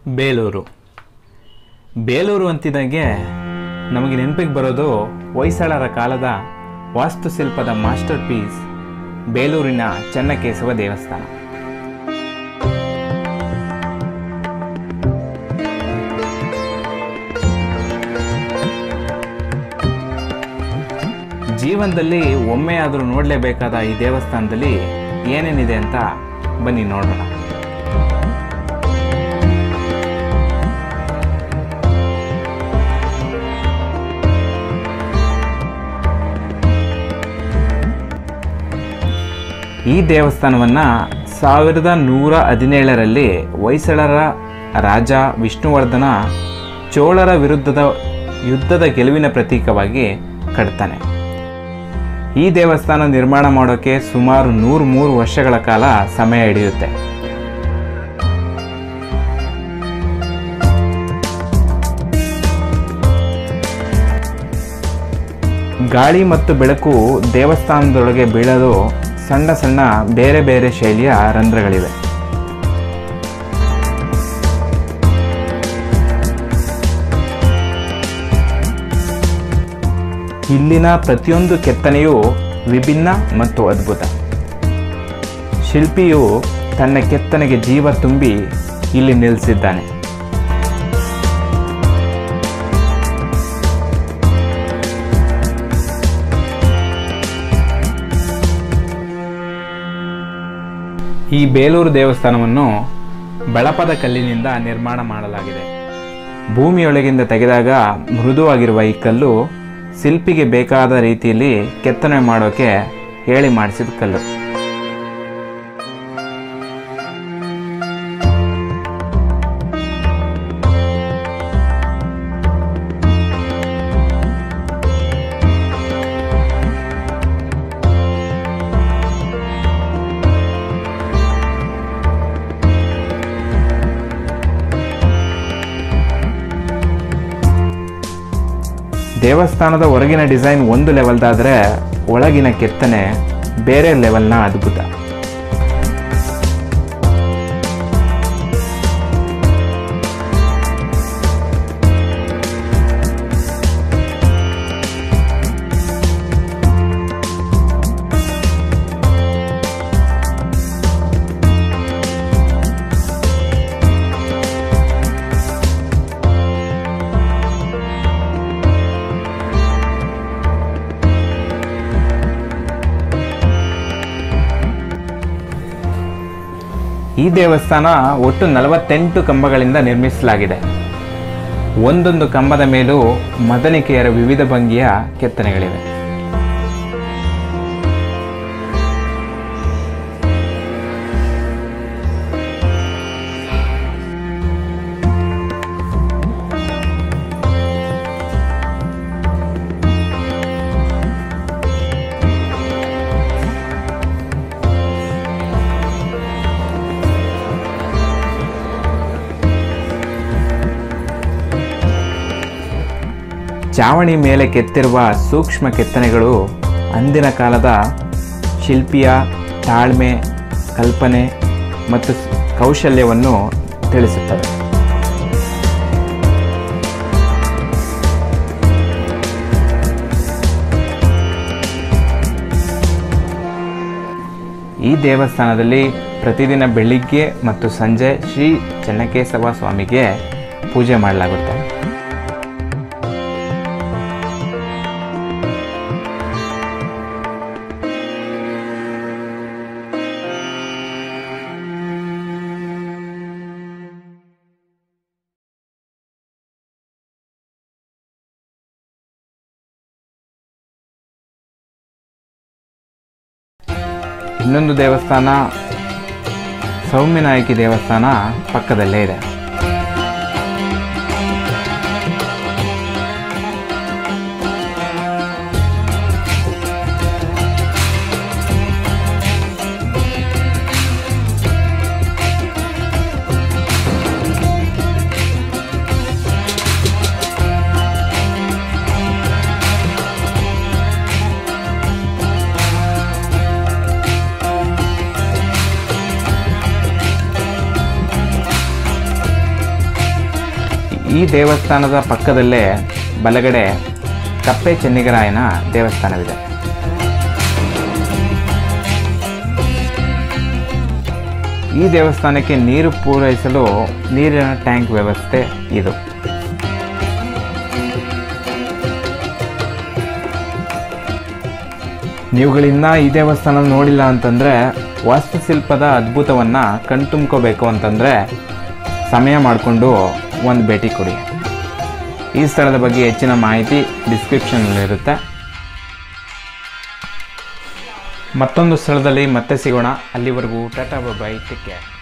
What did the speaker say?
ಬೇಲೂರು ಬೇಲೂರು ಅಂತಿದ್ದಾಗೆ ನಮಗೆ ನೆನಪಿಗೆ ಬರೋದು ಹೊಯ್ಸಳರ ಕಾಲದ ವಾಸ್ತುಶಿಲ್ಪದ ಮಾಸ್ಟರ್ ಪೀಸ್ ಬೇಲೂರಿನ ಚೆನ್ನಕೇಶವ ದೇವಸ್ಥಾನ ಜೀವನದಲ್ಲಿ ಒಮ್ಮೆಯಾದರೂ ನೋಡಲೇಬೇಕಾದ ಈ ದೇವಸ್ಥಾನದಲ್ಲಿ ಏನೇನಿದೆ ಅಂತ ಬನ್ನಿ ನೋಡೋಣ ಈ ದೇವಸ್ಥಾನವನ್ನು ಸಾವಿರದ ನೂರ ಹದಿನೇಳರಲ್ಲಿ ಹೊಯ್ಸಳರ ರಾಜ ವಿಷ್ಣುವರ್ಧನ ಚೋಳರ ವಿರುದ್ಧದ ಯುದ್ಧದ ಗೆಲುವಿನ ಪ್ರತೀಕವಾಗಿ ಕಟ್ತಾನೆ ಈ ದೇವಸ್ಥಾನ ನಿರ್ಮಾಣ ಮಾಡೋಕ್ಕೆ ಸುಮಾರು ನೂರು ಮೂರು ವರ್ಷಗಳ ಕಾಲ ಸಮಯ ಹಿಡಿಯುತ್ತೆ ಗಾಳಿ ಮತ್ತು ಬೆಳಕು ದೇವಸ್ಥಾನದೊಳಗೆ ಬೀಳಲು ಸಣ್ಣ ಸಣ್ಣ ಬೇರೆ ಬೇರೆ ಶೈಲಿಯ ರಂಧ್ರಗಳಿವೆ ಇಲ್ಲಿನ ಪ್ರತಿಯೊಂದು ಕೆತ್ತನೆಯೂ ವಿಭಿನ್ನ ಮತ್ತು ಅದ್ಭುತ ಶಿಲ್ಪಿಯು ತನ್ನ ಕೆತ್ತನೆಗೆ ಜೀವ ತುಂಬಿ ಇಲ್ಲಿ ನಿಲ್ಲಿಸಿದ್ದಾನೆ ಈ ಬೇಲೂರು ದೇವಸ್ಥಾನವನ್ನು ಬಳಪದ ಕಲ್ಲಿನಿಂದ ನಿರ್ಮಾಣ ಮಾಡಲಾಗಿದೆ ಭೂಮಿಯೊಳಗಿಂದ ತೆಗೆದಾಗ ಮೃದುವಾಗಿರುವ ಈ ಕಲ್ಲು ಶಿಲ್ಪಿಗೆ ಬೇಕಾದ ರೀತಿಯಲ್ಲಿ ಕೆತ್ತನೆ ಮಾಡೋಕೆ ಹೇಳಿ ಮಾಡಿಸಿದ ಕಲ್ಲು ದೇವಸ್ಥಾನದ ಹೊರಗಿನ ಡಿಸೈನ್ ಒಂದು ಲೆವೆಲ್ದಾದರೆ ಒಳಗಿನ ಕೆತ್ತನೆ ಬೇರೆ ಲೆವೆಲ್ನ ಅದ್ಭುತ ಈ ದೇವಸ್ಥಾನ ಒಟ್ಟು ನಲವತ್ತೆಂಟು ಕಂಬಗಳಿಂದ ನಿರ್ಮಿಸಲಾಗಿದೆ ಒಂದೊಂದು ಕಂಬದ ಮೇಲೂ ಮದನಿಕೆಯರ ವಿವಿಧ ಭಂಗಿಯ ಕೆತ್ತನೆಗಳಿವೆ ಚಾವಣಿ ಮೇಲೆ ಕೆತ್ತಿರುವ ಸೂಕ್ಷ್ಮ ಕೆತ್ತನೆಗಳು ಅಂದಿನ ಕಾಲದ ಶಿಲ್ಪಿಯ ತಾಳ್ಮೆ ಕಲ್ಪನೆ ಮತ್ತು ಕೌಶಲ್ಯವನ್ನು ತಿಳಿಸುತ್ತವೆ ಈ ದೇವಸ್ಥಾನದಲ್ಲಿ ಪ್ರತಿದಿನ ಬೆಳಿಗ್ಗೆ ಮತ್ತು ಸಂಜೆ ಶ್ರೀ ಚೆನ್ನಕೇಶವ ಸ್ವಾಮಿಗೆ ಪೂಜೆ ಮಾಡಲಾಗುತ್ತೆ ಇನ್ನೊಂದು ದೇವಸ್ಥಾನ ಸೌಮ್ಯನಾಯಕಿ ದೇವಸ್ಥಾನ ಪಕ್ಕದಲ್ಲೇ ಇದೆ ಈ ದೇವಸ್ಥಾನದ ಪಕ್ಕದಲ್ಲೇ ಬಲಗಡೆ ಕಪ್ಪೆ ಚೆನ್ನಿಗರಾಯನ ದೇವಸ್ಥಾನವಿದೆ ಈ ದೇವಸ್ಥಾನಕ್ಕೆ ನೀರು ಪೂರೈಸಲು ನೀರಿನ ಟ್ಯಾಂಕ್ ವ್ಯವಸ್ಥೆ ಇದು ನೀವುಗಳಿನ್ನ ಈ ದೇವಸ್ಥಾನ ನೋಡಿಲ್ಲ ಅಂತಂದರೆ ವಾಸ್ತುಶಿಲ್ಪದ ಅದ್ಭುತವನ್ನು ಕಣ್ತುಂಬ್ಕೋಬೇಕು ಅಂತಂದರೆ ಸಮಯ ಮಾಡಿಕೊಂಡು ಒಂದು ಭೇಟಿ ಕೊಡಿ ಈ ಸ್ಥಳದ ಬಗ್ಗೆ ಹೆಚ್ಚಿನ ಮಾಹಿತಿ ಡಿಸ್ಕ್ರಿಪ್ಷನ್ನಲ್ಲಿರುತ್ತೆ ಮತ್ತೊಂದು ಸ್ಥಳದಲ್ಲಿ ಮತ್ತೆ ಸಿಗೋಣ ಅಲ್ಲಿವರೆಗೂ ಟಾಟಾ ಬೈ ಟೇಕ್ ಕೇರ್